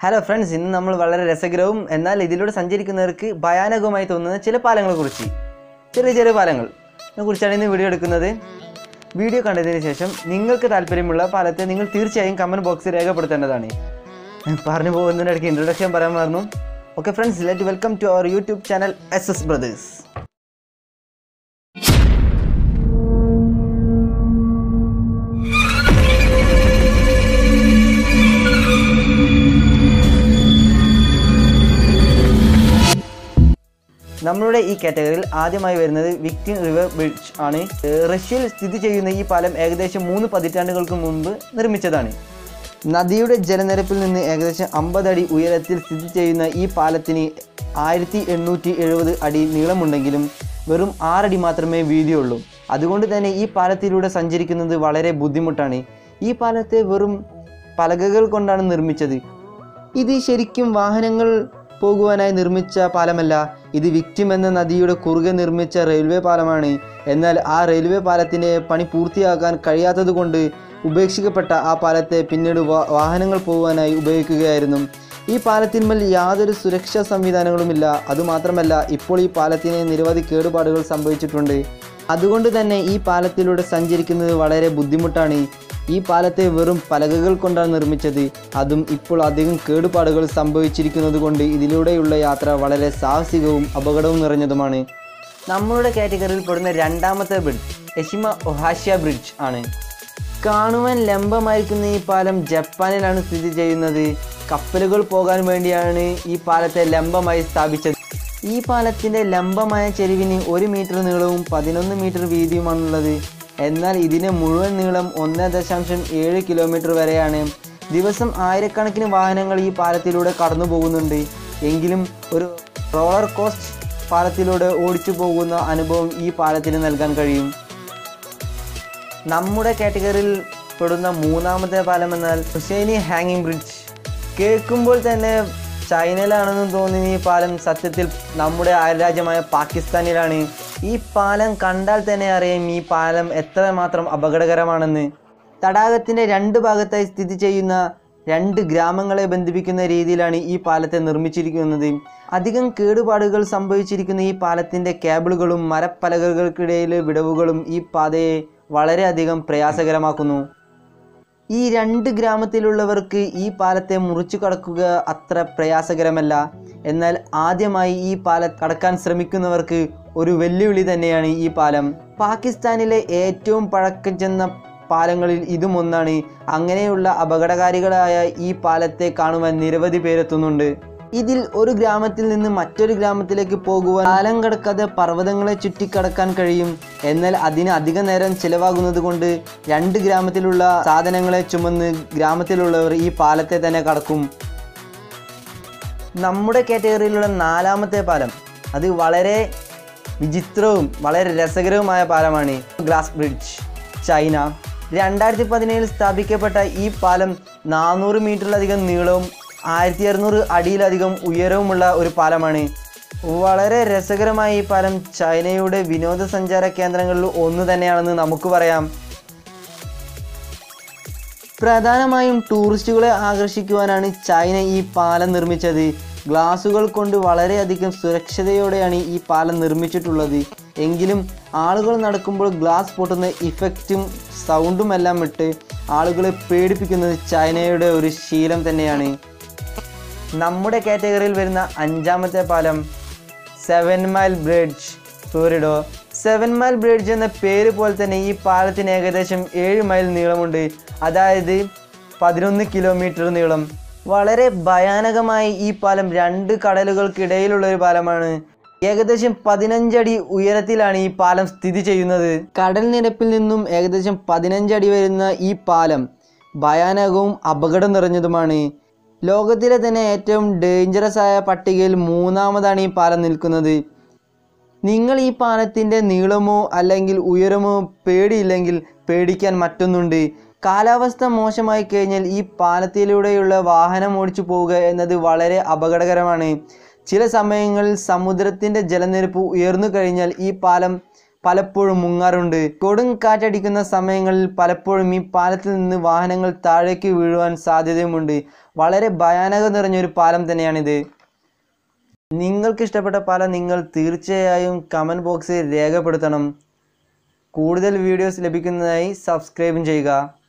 hello friends ഇന്ന് നമ്മൾ വളരെ രസകരവും എന്നാൽ ഇതിലൂടെ സഞ്ചരിക്കുന്നവർക്ക് ഭയാനകവുമായി തോന്നുന്ന ചില പാലങ്ങളെ കുറിച്ച് ചെറിയ ചെറിയ പാലങ്ങൾ കുറിച്ചാണ് ഇന്ന് വീഡിയോ എടുക്കുന്നത് വീഡിയോ കണ്ടതിന് ശേഷം നിങ്ങൾക്ക് താല്പര്യമുള്ള പാലത്തെ നിങ്ങൾ തീർച്ചയായും കമൻറ്റ് ബോക്സിൽ രേഖപ്പെടുത്തേണ്ടതാണ് പറഞ്ഞു പോകുന്നതിനിടയ്ക്ക് ഇൻട്രൊഡക്ഷൻ പറയാൻ മറന്നു okay friends let welcome to our YouTube channel S S brothers നമ്മളുടെ ഈ കാറ്റഗറിയിൽ ആദ്യമായി വരുന്നത് വിക്ടിം റിവർ ബ്രിഡ്ജ് ആണ് ഏഹ് റഷ്യയിൽ സ്ഥിതി ചെയ്യുന്ന ഈ പാലം ഏകദേശം മൂന്ന് പതിറ്റാണ്ടുകൾക്ക് മുമ്പ് നിർമ്മിച്ചതാണ് നദിയുടെ ജലനിരപ്പിൽ നിന്ന് ഏകദേശം അമ്പത് അടി ഉയരത്തിൽ സ്ഥിതി ചെയ്യുന്ന ഈ പാലത്തിന് ആയിരത്തി എണ്ണൂറ്റി എഴുപത് അടി നീളമുണ്ടെങ്കിലും വെറും ആറടി മാത്രമേ വീതിയുള്ളൂ അതുകൊണ്ട് തന്നെ ഈ പാലത്തിലൂടെ സഞ്ചരിക്കുന്നത് വളരെ ബുദ്ധിമുട്ടാണ് ഈ പാലത്തെ വെറും പലകകൾ കൊണ്ടാണ് നിർമ്മിച്ചത് ഇത് ശരിക്കും വാഹനങ്ങൾ പോകുവാനായി നിർമ്മിച്ച പാലമല്ല ഇത് വിക്റ്റിം എന്ന നദിയുടെ കുറുകെ നിർമ്മിച്ച റെയിൽവേ പാലമാണ് എന്നാൽ ആ റെയിൽവേ പാലത്തിൻ്റെ പണി പൂർത്തിയാക്കാൻ കഴിയാത്തതുകൊണ്ട് ഉപേക്ഷിക്കപ്പെട്ട ആ പാലത്തെ പിന്നീട് വാ- വാഹനങ്ങൾ പോകുവാനായി ഉപയോഗിക്കുകയായിരുന്നു ഈ പാലത്തിന്മേൽ യാതൊരു സുരക്ഷാ സംവിധാനങ്ങളുമില്ല അതുമാത്രമല്ല ഇപ്പോൾ ഈ പാലത്തിന് നിരവധി കേടുപാടുകൾ സംഭവിച്ചിട്ടുണ്ട് അതുകൊണ്ട് തന്നെ ഈ പാലത്തിലൂടെ സഞ്ചരിക്കുന്നത് വളരെ ബുദ്ധിമുട്ടാണ് ഈ പാലത്തെ വെറും പലകകൾ കൊണ്ടാണ് നിർമ്മിച്ചത് അതും ഇപ്പോൾ അധികം കേടുപാടുകൾ സംഭവിച്ചിരിക്കുന്നത് കൊണ്ട് ഇതിലൂടെയുള്ള യാത്ര വളരെ സാഹസികവും അപകടവും നിറഞ്ഞതുമാണ് നമ്മളുടെ കാറ്റഗറിയിൽ പെടുന്ന രണ്ടാമത്തെ ബ്രിഡ്ജ് എഷിമ ഒഹാഷ്യ ബ്രിഡ്ജ് ആണ് കാണുവാൻ ലംബമായിരിക്കുന്ന ഈ പാലം ജപ്പാനിലാണ് സ്ഥിതി ചെയ്യുന്നത് കപ്പലുകൾ പോകാൻ വേണ്ടിയാണ് ഈ പാലത്തെ ലംബമായി സ്ഥാപിച്ചത് ഈ പാലത്തിൻ്റെ ലംബമായ ചെരിവിന് ഒരു മീറ്റർ നീളവും പതിനൊന്ന് മീറ്റർ വീതിയുമാണുള്ളത് എന്നാൽ ഇതിന് മുഴുവൻ നീളം ഒന്ന് ദശാംശം ഏഴ് കിലോമീറ്റർ വരെയാണ് ദിവസം ആയിരക്കണക്കിന് വാഹനങ്ങൾ ഈ പാലത്തിലൂടെ കടന്നു പോകുന്നുണ്ട് എങ്കിലും ഒരു റോളർ കോസ്റ്റ് പാലത്തിലൂടെ ഓടിച്ചു പോകുന്ന അനുഭവം ഈ പാലത്തിന് നൽകാൻ കഴിയും നമ്മുടെ കാറ്റഗറിയിൽ പെടുന്ന മൂന്നാമത്തെ പാലം എന്നാൽ ഹുസൈനി ഹാങ്ങിങ് ബ്രിഡ്ജ് കേൾക്കുമ്പോൾ തന്നെ ചൈനയിലാണെന്ന് തോന്നുന്ന ഈ പാലം സത്യത്തിൽ നമ്മുടെ അയൽരാജ്യമായ പാകിസ്ഥാനിലാണ് ഈ പാലം കണ്ടാൽ തന്നെ അറിയാം ഈ പാലം എത്രമാത്രം അപകടകരമാണെന്ന് തടാകത്തിൻ്റെ രണ്ട് ഭാഗത്തായി സ്ഥിതി ചെയ്യുന്ന രണ്ട് ഗ്രാമങ്ങളെ ബന്ധിപ്പിക്കുന്ന രീതിയിലാണ് ഈ പാലത്തെ നിർമ്മിച്ചിരിക്കുന്നത് അധികം കേടുപാടുകൾ സംഭവിച്ചിരിക്കുന്ന ഈ പാലത്തിൻ്റെ കേബിളുകളും മരപ്പലകകൾക്കിടയിലെ വിടവുകളും ഈ പാതയെ വളരെയധികം പ്രയാസകരമാക്കുന്നു ഈ രണ്ട് ഗ്രാമത്തിലുള്ളവർക്ക് ഈ പാലത്തെ മുറിച്ചു കടക്കുക അത്ര പ്രയാസകരമല്ല എന്നാൽ ആദ്യമായി ഈ പാലം കടക്കാൻ ശ്രമിക്കുന്നവർക്ക് ഒരു വെല്ലുവിളി തന്നെയാണ് ഈ പാലം പാകിസ്ഥാനിലെ ഏറ്റവും പഴക്കം ചെന്ന പാലങ്ങളിൽ ഇതും ഒന്നാണ് അങ്ങനെയുള്ള അപകടകാരികളായ ഈ പാലത്തെ കാണുവാൻ നിരവധി പേരെത്തുന്നുണ്ട് ഇതിൽ ഒരു ഗ്രാമത്തിൽ നിന്ന് മറ്റൊരു ഗ്രാമത്തിലേക്ക് പോകുവാൻ പാലം കടക്കാതെ പർവ്വതങ്ങളെ ചുറ്റിക്കടക്കാൻ കഴിയും എന്നാൽ അതിന് അധിക നേരം ചിലവാകുന്നത് കൊണ്ട് രണ്ട് ഗ്രാമത്തിലുള്ള സാധനങ്ങളെ ചുമന്ന് ഗ്രാമത്തിലുള്ളവർ ഈ പാലത്തെ തന്നെ കടക്കും നമ്മുടെ കാറ്റഗറിയിലുള്ള നാലാമത്തെ പാലം അത് വളരെ വിചിത്രവും വളരെ രസകരവുമായ പാലമാണ് ഗ്ലാസ് ബ്രിഡ്ജ് ചൈന രണ്ടായിരത്തി പതിനേഴിൽ സ്ഥാപിക്കപ്പെട്ട ഈ പാലം നാനൂറ് മീറ്ററിലധികം നീളവും ആയിരത്തി അറുന്നൂറ് അടിയിലധികം ഉയരവുമുള്ള ഒരു പാലമാണ് വളരെ രസകരമായ ഈ പാലം ചൈനയുടെ വിനോദസഞ്ചാര കേന്ദ്രങ്ങളിൽ ഒന്ന് തന്നെയാണെന്ന് നമുക്ക് പറയാം പ്രധാനമായും ടൂറിസ്റ്റുകളെ ആകർഷിക്കുവാനാണ് ചൈന ഈ പാലം നിർമ്മിച്ചത് ഗ്ലാസുകൾ കൊണ്ട് വളരെയധികം സുരക്ഷതയോടെയാണ് ഈ പാലം നിർമ്മിച്ചിട്ടുള്ളത് എങ്കിലും ആളുകൾ നടക്കുമ്പോൾ ഗ്ലാസ് പൊട്ടുന്ന ഇഫക്റ്റും സൗണ്ടും എല്ലാം ഇട്ട് ആളുകളെ പേടിപ്പിക്കുന്നത് ചൈനയുടെ ഒരു ശീലം തന്നെയാണ് നമ്മുടെ കാറ്റഗറിയിൽ വരുന്ന അഞ്ചാമത്തെ പാലം seven mile bridge Florida seven mile bridge എന്ന പേര് പോലെ തന്നെ ഈ പാലത്തിന് ഏകദേശം ഏഴ് മൈൽ നീളമുണ്ട് അതായത് പതിനൊന്ന് കിലോമീറ്റർ നീളം വളരെ ഭയാനകമായി ഈ പാലം രണ്ട് കടലുകൾക്കിടയിലുള്ള ഒരു പാലമാണ് ഏകദേശം പതിനഞ്ചടി ഉയരത്തിലാണ് ഈ പാലം സ്ഥിതി ചെയ്യുന്നത് കടൽ നിരപ്പിൽ നിന്നും ഏകദേശം പതിനഞ്ചടി വരുന്ന ഈ പാലം ഭയാനകവും അപകടം നിറഞ്ഞതുമാണ് ലോകത്തിലെ തന്നെ ഏറ്റവും ഡേഞ്ചറസ് ആയ പട്ടികയിൽ മൂന്നാമതാണ് ഈ പാലം നിൽക്കുന്നത് നിങ്ങൾ ഈ പാലത്തിൻ്റെ നീളമോ അല്ലെങ്കിൽ ഉയരമോ പേടിയില്ലെങ്കിൽ പേടിക്കാൻ മറ്റൊന്നുണ്ട് കാലാവസ്ഥ മോശമായി കഴിഞ്ഞാൽ ഈ പാലത്തിലൂടെയുള്ള വാഹനം ഓടിച്ചു പോവുക എന്നത് വളരെ അപകടകരമാണ് ചില സമയങ്ങളിൽ സമുദ്രത്തിൻ്റെ ജലനിരപ്പ് ഉയർന്നു കഴിഞ്ഞാൽ ഈ പാലം പലപ്പോഴും മുങ്ങാറുണ്ട് കൊടും കാറ്റടിക്കുന്ന സമയങ്ങളിൽ പലപ്പോഴും ഈ പാലത്തിൽ നിന്ന് വാഹനങ്ങൾ താഴേക്ക് വീഴുവാൻ സാധ്യതയുമുണ്ട് വളരെ ഭയാനക നിറഞ്ഞൊരു പാലം തന്നെയാണിത് നിങ്ങൾക്ക് ഇഷ്ടപ്പെട്ട പാലം നിങ്ങൾ തീർച്ചയായും കമൻറ്റ് ബോക്സിൽ രേഖപ്പെടുത്തണം കൂടുതൽ വീഡിയോസ് ലഭിക്കുന്നതിനായി സബ്സ്ക്രൈബും ചെയ്യുക